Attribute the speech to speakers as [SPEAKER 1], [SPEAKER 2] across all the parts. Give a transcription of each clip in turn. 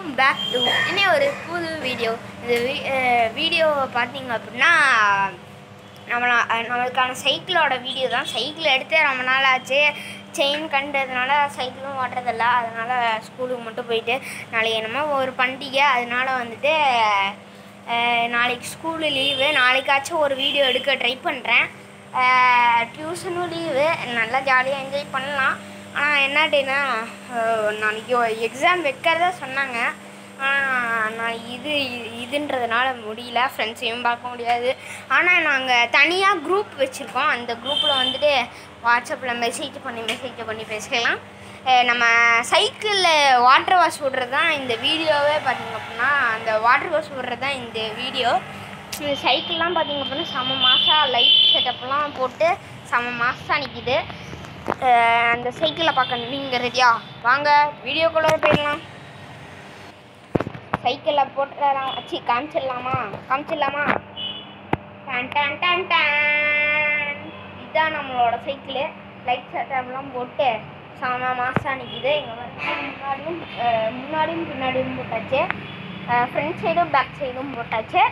[SPEAKER 1] welcome back to இன்னும் ஒரு புது வீடியோ இந்த வீடியோ பார்த்தீங்க அப்படின்னா நம்மள அஹ் நம்மளுக்கான சைக்கிளோட வீடியோ தான் சைக்கிள் எடுத்து ரொம்ப நாள் ஆச்சு செயின் கண்டதுனால சைக்கிளும் ஓட்டுறதில்ல அதனால் ஸ்கூலுக்கு மட்டும் போயிட்டு நாளைக்கு என்னமோ ஒரு பண்டிகை அதனால வந்துட்டு அஹ் நாளைக்கு ஸ்கூலு லீவு நாளைக்காச்சும் ஒரு வீடியோ எடுக்க ட்ரை பண்ணுறேன் டியூஷனும் லீவு நல்லா ஜாலியாக என்ஜாய் பண்ணலாம் ஆனால் என்னட்டினா நாளைக்கு எக்ஸாம் வைக்கிறதா சொன்னாங்க ஆனால் நான் இது இதுன்றதுனால முடியல ஃப்ரெண்ட்ஸையும் பார்க்க முடியாது ஆனால் நாங்கள் தனியாக குரூப் வச்சுருக்கோம் அந்த குரூப்பில் வந்துட்டு வாட்ஸ்அப்பில் மெசேஜ் பண்ணி மெசேஜ் பண்ணி பேசிக்கலாம் அஹ் நம்ம சைக்கிளில் வாட்டர் வாஷ் விடுறது தான் இந்த வீடியோவே பார்த்தீங்க அப்படின்னா அந்த வாட்டர் வாஷ் விடுறது தான் இந்த வீடியோ இந்த சைக்கிள்லாம் பார்த்தீங்க அப்படின்னா செம மாதம் லைட் செட்டப்லாம் போட்டு செம மாதம் நிற்கிது அந்த சைக்கிளை பார்க்க நீங்கள் ரெடியா வாங்க வீடியோக்குள்ளே போயிடலாம் சைக்கிளில் போட்டுலாம் வச்சு காமிச்சிடலாமா காமிச்சிடலாமா டான் டான் டான் டான் இதுதான் நம்மளோட சைக்கிளு லைட் செட்டப்லாம் போட்டு செம மாதம் நிற்கிது இங்கே முன்னாடியும் அஹ், முன்னாடியும் பின்னாடியும் போட்டாச்சு ஃப்ரண்ட் சைடும் பேக் சைடும் போட்டாச்சு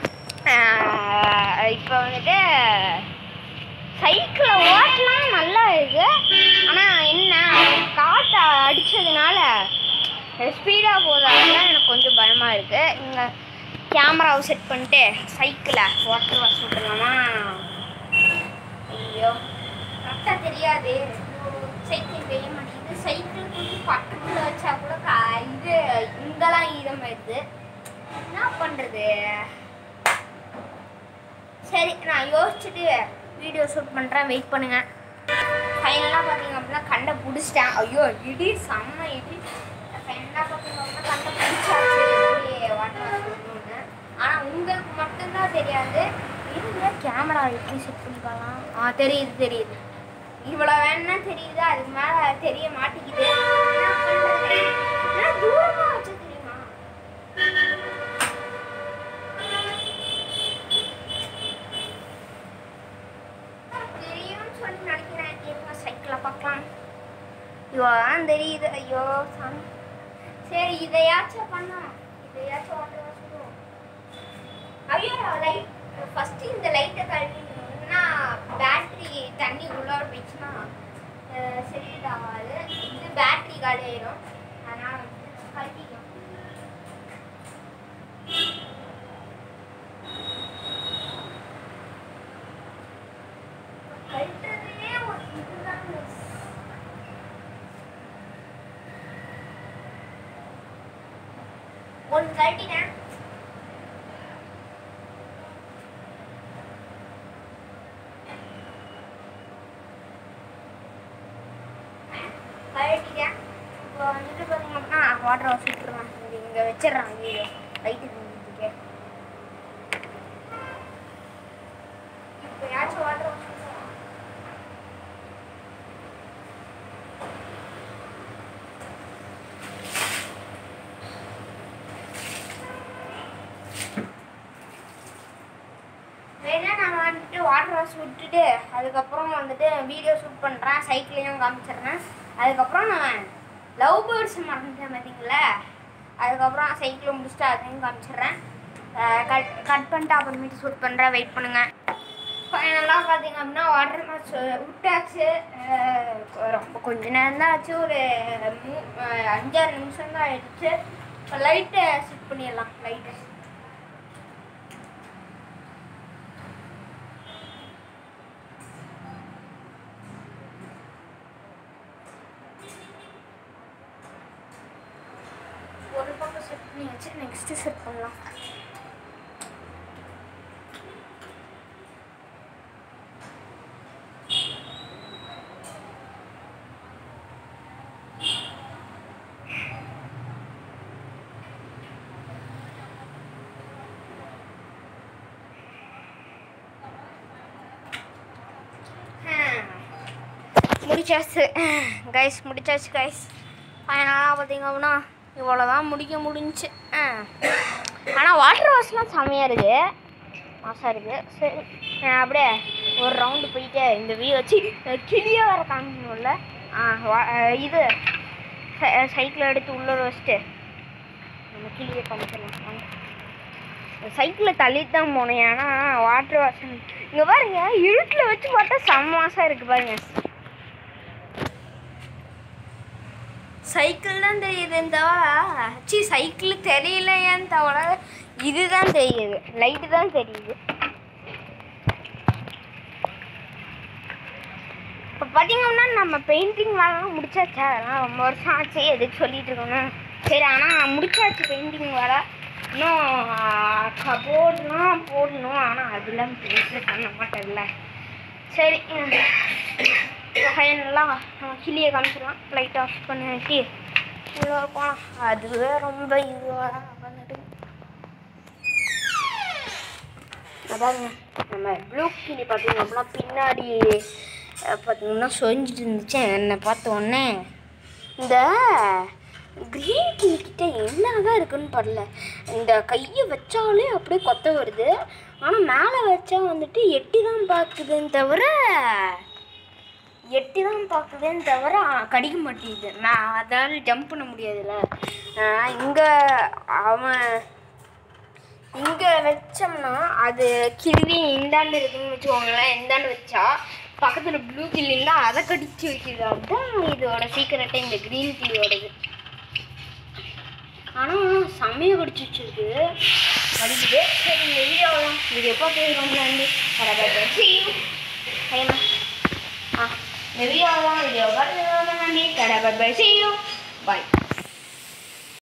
[SPEAKER 1] இப்போ வந்துட்டு சைக்கிளை ஓட்டலாம் நல்லா இருக்கு ஆனால் என்ன காற்று அடித்ததுனால ஸ்பீடாக போதால எனக்கு கொஞ்சம் பயமாக இருக்குது இங்கே கேமராவை செட் பண்ணிட்டு சைக்கிளை வாட்டர் வாஷ் விட்டுலாமா ஐயோ கரெக்டாக தெரியாது சைக்கிள் தெரிய மாட்டேங்குது சைக்கிள் கொஞ்சம் பக்கத்தில் வச்சா கூட கா இது இங்கெல்லாம் ஈரமாயிடுது என்ன பண்ணுறது சரி நான் யோசிச்சுட்டு வீடியோ ஷூட் பண்ணுறேன் வெயிட் பண்ணுங்க ஃபைனலாக பார்த்தீங்க அப்படின்னா கண்டை பிடிச்சிட்டேன் ஐயோ இடி செம்ம இடி ஃபைனலாக பார்த்தீங்க அப்படின்னா கண்டை பிடிச்சாச்சு எப்படி வாட்டர் வாஷ் ஆனால் உங்களுக்கு மட்டும்தான் தெரியாது இருங்க கேமரா எப்படி செட் பண்ணி பார்க்கலாம் ஆ தெரியுது தெரியுது இவ்வளோ வேணும்னா தெரியுது அதுக்கு மேலே தெரிய மாட்டேங்குது என்ன பண்ணுறது ஆனால் தூரமாக வச்சு தெரியுமா தெரியும்னு சொல்லி நினைக்கிறேன் இருங்க சைக்கிளை பார்க்கலாம் ஐயோ அதான் தெரியுது ஐயோ சாமி சரி இதையாச்சும் பண்ணோம் இதையாச்சும் ஓட்ட வச்சுருவோம் ஐயோ லைட் ஃபஸ்ட்டு இந்த லைட்டை கழட்டினா பேட்ரி தண்ணி உள்ளார போயிடுச்சுன்னா அஹ், சரியில்லாது இது பேட்ரி காலி ஆயிடும் அதனால் வந்து கழட்டிக்கலாம் கழட்டுறதுலே ஒரு இதுதான் மிஸ் ஒன்று கழட்டிட்டேன் கழட்டிட்டேன் இப்போ வந்துட்டு பார்த்தீங்க அப்படின்னா வாட்டர் வாஷ் விட்டுருவேன் இங்கே இங்கே வச்சிடுறேன் வீடியோ லைட்டு இருந்துச்சுக்கே இப்போ யாச்சும் வாட்டர் வாஷ் விட்டுருவேன் வேணா நான் வந்துட்டு வாட்டர் வாஷ் விட்டுட்டு அதுக்கப்புறம் வந்துட்டு வீடியோ ஷூட் பண்ணுறேன் சைக்கிளையும் காமிச்சிடுறேன் அதுக்கப்புறம் நான் லவ் பேர்ட்ஸ் மறந்துட்டேன் பார்த்தீங்களா அதுக்கப்புறம் சைக்கிளை முடிச்சுட்டு அதையும் காமிச்சிடுறேன் கட் கட் பண்ணிட்டு அப்புறமேட்டு ஷூட் பண்ணுறேன் வெயிட் பண்ணுங்கள் ஃபைனலாக பார்த்தீங்க அப்படின்னா வாட்டர் வாஷ் விட்டாச்சு அஹ் ரொம்ப கொஞ்ச நேரம் தான் ஆச்சு ஒரு மூ அஹ் அஞ்சாறு நிமிஷம் தான் ஆயிடுச்சு லைட்டை செட் பண்ணிடலாம் லைட்டை ஒரு பக்கம் செட் பண்ணியாச்சு நெக்ஸ்ட்டு செட் பண்ணலாம் முடிச்சாச்சு கைஸ் முடிச்சாச்சு கைஸ் ஃபைனலாக பார்த்தீங்க அப்படின்னா இவ்வளோ தான் முடிக்க முடிஞ்சுச்சு ஆனால் வாட்டர் வாஷ்லாம் செம்மையாக இருக்குது மாசாக இருக்குது சரி நான் அப்படியே ஒரு ரவுண்டு போயிட்டு இந்த வீ வச்சு கிளியை வர காமிக்கணும்ல ஆ வா- அஹ் இது சைக்கிளை எடுத்து உள்ளே வச்சுட்டு நம்ம கீழே காமிச்சிடலாம் சைக்கிளில் தள்ளிட்டு தான் போனேன் ஏன்னா வாட்டர் வாஷன் இங்கே பாருங்க இருட்டில் வச்சு பார்த்தா செம்ம மாசம் இருக்குது பாருங்க சைக்கிள் தான் தெரியுதுன்னு தவிர சி சைக்கிள் தெரியலையான்னு தவிர இதுதான் தெரியுது லைட்டு தான் தெரியுது இப்போ பார்த்தீங்கன்னா நம்ம பெயிண்டிங் வேலைலாம் முடிச்சாச்சா அதெல்லாம் ரொம்ப வருஷம் ஆச்சு எதுக்கு சொல்லிட்டு இருக்கணும் சரி ஆனால் முடிச்சாச்சு பெயிண்டிங் வேலை இன்னும் கபோர்ட்லாம் போடணும் ஆனால் அதெல்லாம் பெயிண்டில் பண்ண மாட்டேன்ல சரி ஃபைனலாக நம்ம கிளியை காமிச்சிடலாம் லைட் ஆஃப் பண்ணிட்டு உள்ள போகலாம் அதுவே ரொம்ப இதுவாக வந்துட்டு அதாங்க நம்ம ப்ளூ கிளி பார்த்தீங்க அப்படின்னா பின்னாடி அஹ், பார்த்தீங்கன்னா சொரிஞ்சிட்டு இருந்துச்சு என்னை பார்த்த உடனே இந்த க்ரீன் கிளி கிட்ட என்னதான் இருக்குன்னு படல இந்த கையை வச்சாலே அப்படியே கொத்த வருது ஆனால் மேலே வச்சா வந்துட்டு எட்டி தான் பார்க்குதுன்னு தவிர எட்டி தான் பார்க்குதுன்னு தவிர கடிக்க மாட்டேங்குது நான் அதால் ஜம்ப் பண்ண முடியாதுல்ல இங்கே அவன் இங்கே வச்சோம்னா அது கிள்ளி இந்தாண்டு இருக்குன்னு வச்சுக்கோங்களேன் இந்தாண்டு வச்சா பக்கத்தில் ப்ளூ கிள்ளி இருந்தால் அதை கடிச்சு வைக்கிறது அதுதான் இதோட சீக்கிரட்டே இந்த க்ரீன் கிளியோடது ஆனால் செம்மையாக கடிச்சு வச்சிருக்கு கடிக்குது சரி இந்த வீடியோலாம் இது எப்போ போய் ரொம்ப நன்றி பரவாயில்ல ஐயம்மா ஆ இந்த வீடியோலாம் வீடியோ பார்த்து ரொம்ப நன்றி கடை பை சி யூ பாய்